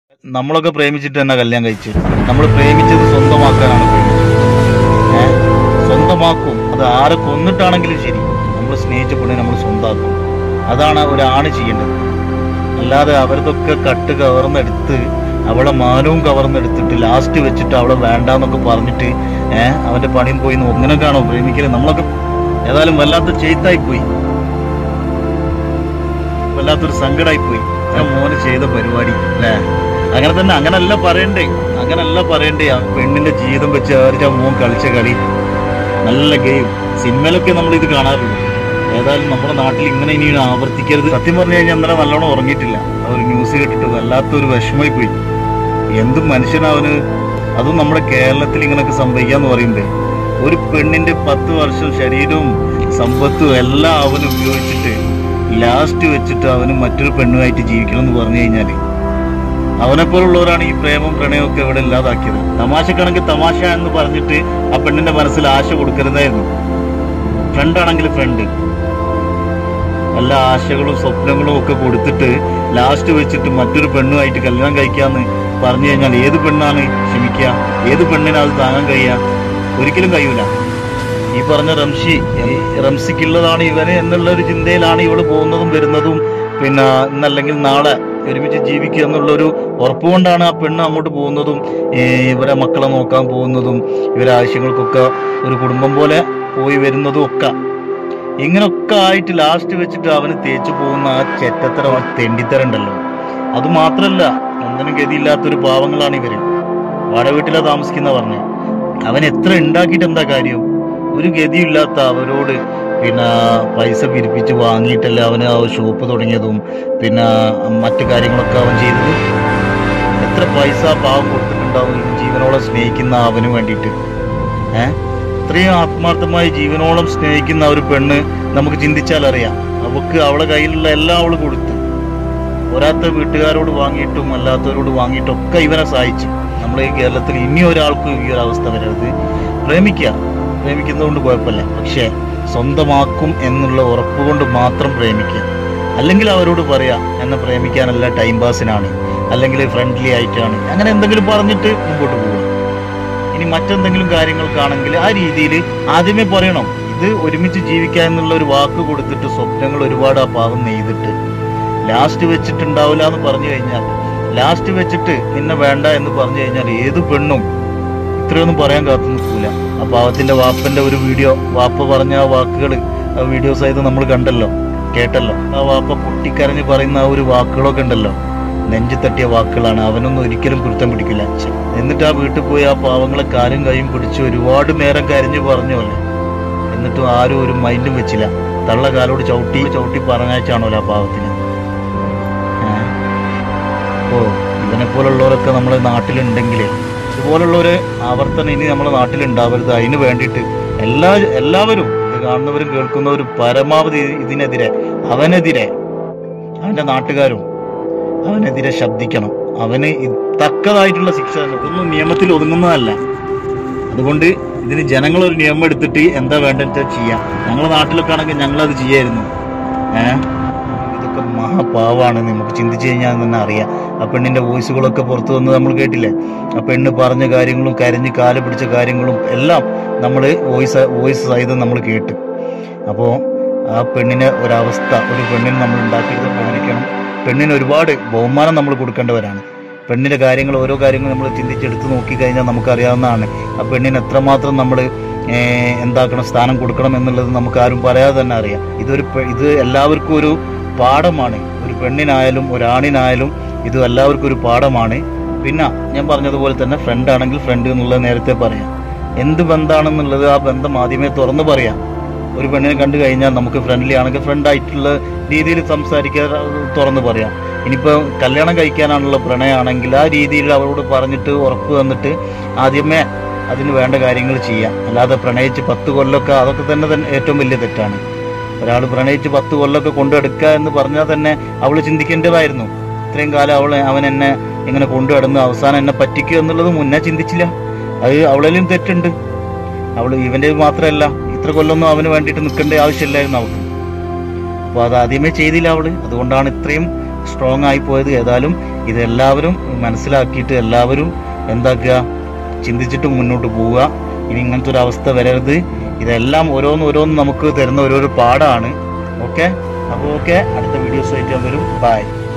നമ്മളൊക്കെ പ്രേമിച്ചിട്ട് തന്നെ കല്യാണം കഴിച്ചു നമ്മൾ പ്രേമിച്ചത് സ്വന്തമാക്കാനാണ് പ്രേമിച്ചത് ഏ? സ്വന്തമാക്കും അത് ആരെ കൊന്നിട്ടാണെങ്കിലും ശരി നമ്മൾ സ്നേഹിച്ച പെണ്ണിനെ നമ്മൾ സ്വന്തമാക്കും അതാണ് ഒരാണ് ചെയ്യേണ്ടത് അല്ലാതെ അവരതൊക്കെ കട്ട് കവർന്നെടുത്ത് അവളെ മാനവും കവർന്നെടുത്തിട്ട് ലാസ്റ്റ് വെച്ചിട്ട് അവളെ വേണ്ടാന്നൊക്കെ പറഞ്ഞിട്ട് ഏഹ് അവന്റെ പണിയും പോയി ഒന്നിനൊക്കെയാണോ പ്രേമിക്കല് നമ്മളൊക്കെ ഏതായാലും വല്ലാത്ത ചെയ്ത്തായി പോയി വല്ലാത്തൊരു സങ്കടമായി പോയി ആ മോന് ചെയ്ത പരിപാടി അല്ലേ അങ്ങനെ തന്നെ അങ്ങനല്ല പറയണ്ടേ അങ്ങനല്ല പറയണ്ടേ ആ പെണ്ണിന്റെ ജീവിതം വെച്ച് ആർച്ച മോൻ കളിച്ച കളി നല്ല ഗെയിം സിനിമയിലൊക്കെ നമ്മൾ ഇത് കാണാറുള്ളൂ ഏതായാലും നമ്മുടെ നാട്ടിൽ ഇങ്ങനെ ഇനി ആവർത്തിക്കരുത് സത്യം പറഞ്ഞു കഴിഞ്ഞാൽ ഇന്നലെ നല്ലോണം ഉറങ്ങിയിട്ടില്ല ആ ഒരു ന്യൂസ് കേട്ടിട്ട് വല്ലാത്തൊരു വിഷമമായി പോയി എന്ത് മനുഷ്യനവന് അതും നമ്മുടെ കേരളത്തിൽ ഇങ്ങനെയൊക്കെ സംഭവിക്കാന്ന് പറയുമ്പേ ഒരു പെണ്ണിന്റെ പത്ത് വർഷം ശരീരവും സമ്പത്തും എല്ലാം അവന് ഉപയോഗിച്ചിട്ട് ലാസ്റ്റ് വെച്ചിട്ട് അവന് മറ്റൊരു പെണ്ണുമായിട്ട് ജീവിക്കണം എന്ന് പറഞ്ഞു കഴിഞ്ഞാല് അവനെപ്പോലുള്ളവരാണ് ഈ പ്രേമം പ്രണയവും ഒക്കെ ഇവിടെ ഇല്ലാതാക്കിയത് തമാശക്കാണെങ്കിൽ തമാശ എന്ന് പറഞ്ഞിട്ട് ആ പെണ്ണിന്റെ മനസ്സിൽ ആശ കൊടുക്കരുതായിരുന്നു ഫ്രണ്ട് ആണെങ്കിൽ ഫ്രണ്ട് എല്ലാ ആശകളും സ്വപ്നങ്ങളും ഒക്കെ കൊടുത്തിട്ട് ലാസ്റ്റ് വെച്ചിട്ട് മറ്റൊരു പെണ്ണുമായിട്ട് കല്യാണം കഴിക്കാന്ന് പറഞ്ഞു കഴിഞ്ഞാൽ ഏത് പെണ്ണാണ് ക്ഷമിക്കുക ഏത് പെണ്ണിനാ അത് താങ്ങാൻ കഴിയുക ഒരിക്കലും കഴിയൂല ഈ പറഞ്ഞ റംഷി ഈ റംസിക്കുള്ളതാണ് ഇവന് എന്നുള്ള ഒരു ചിന്തയിലാണ് ഇവള് പോകുന്നതും വരുന്നതും പിന്നെ ഇന്നല്ലെങ്കിൽ നാളെ ഒരുമിച്ച് ജീവിക്കുക എന്നുള്ള ഒരു ഉറപ്പുകൊണ്ടാണ് ആ പെണ്ണ് അങ്ങോട്ട് പോകുന്നതും ഏ, ഇവരെ മക്കളെ നോക്കാൻ പോകുന്നതും ഇവരെ ആവശ്യങ്ങൾക്കൊക്കെ ഒരു കുടുംബം പോലെ പോയി വരുന്നതും ഒക്കെ ഇങ്ങനൊക്കെ ആയിട്ട് ലാസ്റ്റ് വെച്ചിട്ട് അവന് തേച്ചു പോകുന്ന ആ ചെറ്റത്തരം ആ തെണ്ടിത്തരം ഉണ്ടല്ലോ അത് മാത്രല്ല ഒന്നിനും ഗതിയില്ലാത്തൊരു പാവങ്ങളാണ് ഇവര് വാടക വീട്ടിലാ താമസിക്കുന്ന പറഞ്ഞേ അവൻ എത്ര ഉണ്ടാക്കിയിട്ട് എന്താ കാര്യം ഒരു ഗതിയില്ലാത്ത അവരോട് പിന്നെ പൈസ പിരിപ്പിച്ച് വാങ്ങിയിട്ടല്ല അവന് ആ ഷോപ്പ് തുടങ്ങിയതും പിന്നെ മറ്റു കാര്യങ്ങളൊക്കെ അവൻ ചെയ്തത് എത്ര പൈസ പാവം കൊടുത്തിട്ടുണ്ടാവും ഈ ജീവനോളം സ്നേഹിക്കുന്ന അവന് വേണ്ടിയിട്ട് ഏഹ് ഇത്രയും ആത്മാർത്ഥമായി ജീവനോളം സ്നേഹിക്കുന്ന ഒരു പെണ്ണ് നമുക്ക് ചിന്തിച്ചാൽ അറിയാം അവക്ക് അവളെ കയ്യിലുള്ള എല്ലാം അവള് കൊടുത്തു ഒരാത്ത വീട്ടുകാരോട് വാങ്ങിയിട്ടും അല്ലാത്തവരോട് വാങ്ങിയിട്ടും ഒക്കെ ഇവനെ സഹായിച്ചു നമ്മളെ ഈ കേരളത്തിൽ ഇനി ഒരാൾക്കും ഈ ഒരു അവസ്ഥ വരരുത് പ്രേമിക്കുക പ്രേമിക്കുന്നതുകൊണ്ട് കുഴപ്പമില്ല പക്ഷേ സ്വന്തമാക്കും എന്നുള്ള ഉറപ്പ് കൊണ്ട് മാത്രം പ്രേമിക്കുക അല്ലെങ്കിൽ അവരോട് പറയാ എന്നെ പ്രേമിക്കാനല്ല ടൈം പാസിനാണ് അല്ലെങ്കിൽ ഫ്രണ്ട്ലി ആയിട്ടാണ് അങ്ങനെ എന്തെങ്കിലും പറഞ്ഞിട്ട് മുമ്പോട്ട് പോകുക ഇനി മറ്റെന്തെങ്കിലും കാര്യങ്ങൾക്കാണെങ്കിൽ ആ രീതിയിൽ ആദ്യമേ പറയണം ഇത് ഒരുമിച്ച് ജീവിക്കുക എന്നുള്ള ഒരു വാക്ക് കൊടുത്തിട്ട് സ്വപ്നങ്ങൾ ഒരുപാട് ആ പാവം നെയ്തിട്ട് ലാസ്റ്റ് വെച്ചിട്ടുണ്ടാവില്ല എന്ന് പറഞ്ഞു കഴിഞ്ഞാൽ ലാസ്റ്റ് വെച്ചിട്ട് നിന്നെ വേണ്ട എന്ന് പറഞ്ഞു കഴിഞ്ഞാൽ ഏത് പെണ്ണും ഇത്രയൊന്നും പറയാൻ കാത്തു നിൽക്കൂല ആ പാവത്തിന്റെ വാപ്പന്റെ ഒരു വീഡിയോ വാപ്പ പറഞ്ഞ ആ വാക്കുകൾ ആ വീഡിയോസ് ആയത് നമ്മൾ കണ്ടല്ലോ കേട്ടല്ലോ ആ വാപ്പ പൊട്ടിക്കരഞ്ഞ് പറയുന്ന ആ ഒരു വാക്കുകളൊക്കെ ഉണ്ടല്ലോ നെഞ്ചു തട്ടിയ വാക്കുകളാണ് അവനൊന്നും ഒരിക്കലും കുരുത്തം പിടിക്കില്ല എന്നിട്ട് ആ വീട്ടിൽ പോയി ആ പാവങ്ങളെ കാലും കൈയും പിടിച്ച് ഒരുപാട് നേരം കരഞ്ഞു പറഞ്ഞു അല്ലേ എന്നിട്ടും ആരും ഒരു മൈൻഡും വെച്ചില്ല തള്ള കാലോട് ചവിട്ടി ചവിട്ടി പറഞ്ഞയച്ചാണല്ലോ ആ പാവത്തിന് ഏ? ഓ ഇവനെ പോലുള്ളവരൊക്കെ നമ്മുടെ നാട്ടിലുണ്ടെങ്കിൽ ഇതുപോലുള്ളൊരു ആവർത്തനം ഇനി നമ്മുടെ നാട്ടിലുണ്ടാവരുത് അതിന് വേണ്ടിയിട്ട് എല്ലാ എല്ലാവരും ഇത് കാണുന്നവരും കേൾക്കുന്നവരും പരമാവധി ഇതിനെതിരെ അവനെതിരെ അവന്റെ നാട്ടുകാരും അവനെതിരെ ശബ്ദിക്കണം അവന് ഇ- തക്കതായിട്ടുള്ള ശിക്ഷ ഇതൊന്നും നിയമത്തിൽ ഒതുങ്ങുന്നതല്ല അതുകൊണ്ട് ഇതിന് ജനങ്ങൾ ഒരു നിയമം എടുത്തിട്ട് എന്താ വേണ്ടത് ചെയ്യാം ഞങ്ങളുടെ നാട്ടിലൊക്കെ ആണെങ്കിൽ ഞങ്ങളത് ചെയ്യായിരുന്നു ഏഹ് ഇതൊക്കെ മഹാപാവാണ് നമുക്ക് ചിന്തിച്ചു കഴിഞ്ഞാൽ തന്നെ അറിയാം ആ പെണ്ണിന്റെ വോയിസുകളൊക്കെ പുറത്തു വന്ന് നമ്മൾ കേട്ടില്ലേ ആ പെണ്ണ് പറഞ്ഞ കാര്യങ്ങളും കരഞ്ഞ് കാല് പിടിച്ച കാര്യങ്ങളും എല്ലാം നമ്മൾ വോയിസ് വോയിസ് സഹിതം നമ്മൾ കേട്ട് അപ്പോൾ ആ പെണ്ണിന് ഒരവസ്ഥ ഒരു പെണ്ണിന് നമ്മൾ ഉണ്ടാക്കിയത് കാണിക്കണം പെണ്ണിന് ഒരുപാട് ബഹുമാനം നമ്മൾ കൊടുക്കേണ്ടവരാണ് പെണ്ണിന്റെ കാര്യങ്ങൾ ഓരോ കാര്യങ്ങൾ നമ്മൾ ചിന്തിച്ചെടുത്ത് നോക്കിക്കഴിഞ്ഞാൽ നമുക്കറിയാവുന്നതാണ് ആ പെണ്ണിന് എത്രമാത്രം നമ്മൾ എന്താക്കണം സ്ഥാനം കൊടുക്കണം എന്നുള്ളത് നമുക്ക് ആരും പറയാതെ തന്നെ അറിയാം ഇതൊരു പെ- ഇത് എല്ലാവർക്കും ഒരു പാഠമാണ് ഒരു പെണ്ണിനായാലും ഒരാണിനായാലും ഇത് എല്ലാവർക്കും ഒരു പാഠമാണ് പിന്നെ ഞാൻ പറഞ്ഞതുപോലെ തന്നെ ഫ്രണ്ട് ആണെങ്കിൽ ഫ്രണ്ട് എന്നുള്ളത് നേരത്തെ പറയാം എന്ത് ബന്ധമാണെന്നുള്ളത് ആ ബന്ധം ആദ്യമേ തുറന്നു പറയാം ഒരു പെണ്ണിനെ കണ്ടു കഴിഞ്ഞാൽ നമുക്ക് ഫ്രണ്ട്ലി ആണെങ്കിൽ ഫ്രണ്ട് ആയിട്ടുള്ള രീതിയിൽ സംസാരിക്കാൻ തുറന്നു പറയാം ഇനിയിപ്പോൾ കല്യാണം കഴിക്കാനാണുള്ള പ്രണയമാണെങ്കിൽ ആ രീതിയിൽ അവരോട് പറഞ്ഞിട്ട് ഉറപ്പ് തന്നിട്ട് ആദ്യമേ അതിന് വേണ്ട കാര്യങ്ങൾ ചെയ്യാം അല്ലാതെ പ്രണയിച്ച് പത്ത് കൊല്ലമൊക്കെ അതൊക്കെ തന്നെ തന്നെ ഏറ്റവും വലിയ തെറ്റാണ് ഒരാൾ പ്രണയിച്ച് പത്ത് കൊല്ലമൊക്കെ കൊണ്ടെടുക്കുക എന്ന് പറഞ്ഞാൽ തന്നെ അവൾ ചിന്തിക്കേണ്ടതായിരുന്നു ഇത്രയും കാലം അവൾ അവൻ എന്നെ ഇങ്ങനെ കൊണ്ടുനടന്ന് അവസാനം എന്നെ പറ്റിക്കുക എന്നുള്ളത് മുന്നേ ചിന്തിച്ചില്ല അത് അവളിലും തെറ്റുണ്ട് അവൾ ഇവന്റെ മാത്രമല്ല ഇത്ര കൊല്ലമൊന്നും അവന് വേണ്ടിയിട്ട് നിൽക്കേണ്ട ആവശ്യമില്ലായിരുന്നു അവൾക്ക് അപ്പോൾ അത് ആദ്യമേ ചെയ്തില്ല അവള് അതുകൊണ്ടാണ് ഇത്രയും സ്ട്രോങ് ആയി പോയത് ഏതായാലും ഇതെല്ലാവരും മനസ്സിലാക്കിയിട്ട് എല്ലാവരും എന്താക്കുക ചിന്തിച്ചിട്ട് മുന്നോട്ട് പോവുക ഇനി ഇങ്ങനത്തെ ഒരു അവസ്ഥ വരരുത് ഇതെല്ലാം ഓരോന്ന് ഓരോന്ന് നമുക്ക് തരുന്ന ഓരോരോ പാടാണ് ഓക്കെ അപ്പോൾ ഓക്കെ അടുത്ത വീഡിയോസ് ആയിട്ട് ഞാൻ വരും ബൈ